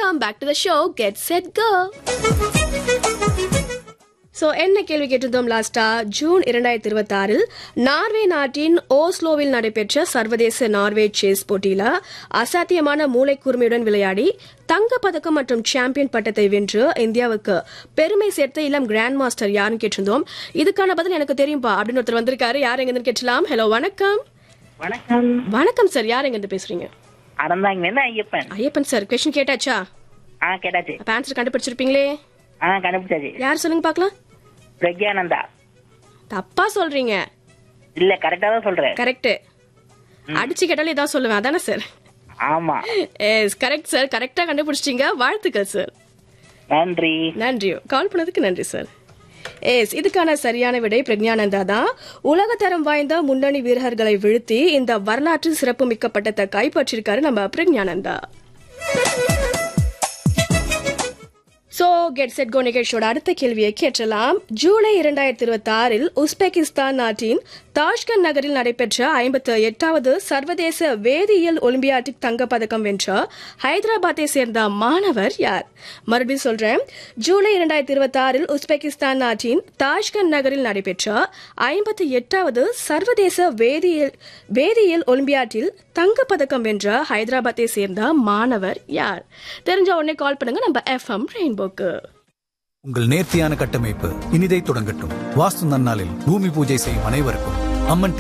welcome back to the show get set go so என்ன கேள்வி கேட்டிருந்தோம் லாஸ்டா ஜூன் இரண்டாயிரத்தி இருபத்தி ஆறில் நார்வே நாட்டின் ஓஸ்லோவில் நடைபெற்ற சர்வதேச நார்வே செஸ் போட்டியில அசாத்தியமான மூளைக்கூர்மையுடன் விளையாடி தங்கப் பதக்கம் மற்றும் சாம்பியன் பட்டத்தை வென்று இந்தியாவுக்கு பெருமை சேர்த்த இளம் கிராண்ட் மாஸ்டர் யாருன்னு கேட்டிருந்தோம் இதுக்கான பதில் எனக்கு தெரியும்பா அப்படின்னு ஒருத்தர் வந்திருக்காரு யார் எங்க கேட்டலாம் ஹலோ வணக்கம் வணக்கம் வணக்கம் சார் யார் எங்க பேசுறீங்க அறந்தாங்க என்ன ஐயப்பன் ஐயப்பன் சார் கொஸ்டின் கேட்டாச்சா ஆ கேட்டாச்சு அப்ப ஆன்சர் கண்டுபிடிச்சிருப்பீங்களே ஆ கண்டுபிடிச்சாச்சு யார் சொல்லுங்க பார்க்கலாம் பிரக்யானந்தா தப்பா சொல்றீங்க இல்ல கரெக்டா தான் சொல்றேன் கரெக்ட் அடிச்சு கேட்டாலும் இதான் சொல்லுவேன் அதானே சார் ஆமா எஸ் கரெக்ட் சார் கரெக்டா கண்டுபிடிச்சிட்டீங்க வாழ்த்துக்கள் சார் நன்றி நன்றி கால் பண்ணதுக்கு நன்றி சார் எஸ் இதுக்கான சரியான விடை பிரக்ஞானந்தா தான் உலகத்தரம் வாய்ந்த முன்னணி வீரர்களை வீழ்த்தி இந்த வரலாற்று சிறப்புமிக்க பட்டத்தை கைப்பற்றிருக்காரு நம்ம Praggnanandhaa so get set go நிகழ்ச்சியோட அடுத்த கேள்வியை கேட்டலாம் ஜூலை இரண்டாயிரத்தி இருபத்தி ஆறில் உஸ்பெகிஸ்தான் நாட்டின் தாஷ்கண்ட் நகரில் நடைபெற்ற ஐம்பத்தி எட்டாவது சர்வதேச வேதியியல் ஒலிம்பியாட்டிக் தங்கப்பதக்கம் வென்ற ஹைதராபாத்தை சேர்ந்த மாணவர் யார் மறுபடியும் சொல்றேன் ஜூலை இரண்டாயிரத்தி இருபத்தி ஆறில் உஸ்பெகிஸ்தான் நாட்டின் தாஷ்கண்ட் நகரில் நடைபெற்ற ஐம்பத்தி எட்டாவது சர்வதேச வேதியியல் வேதியியல் ஒலிம்பியாட்டில் தங்கப்பதக்கம் வென்ற ஹைதராபாத்தை சேர்ந்த மாணவர் யார் தெரிஞ்ச உடனே கால் பண்ணுங்க நம்ம எஃப்எம் ரெயின்போக்கு உங்கள் நேர்த்தியான கட்டமைப்பு இனிதை தொடங்கட்டும் வாஸ்து நன்னாளில் பூமி பூஜை செய்யும் அனைவருக்கும் அம்மன்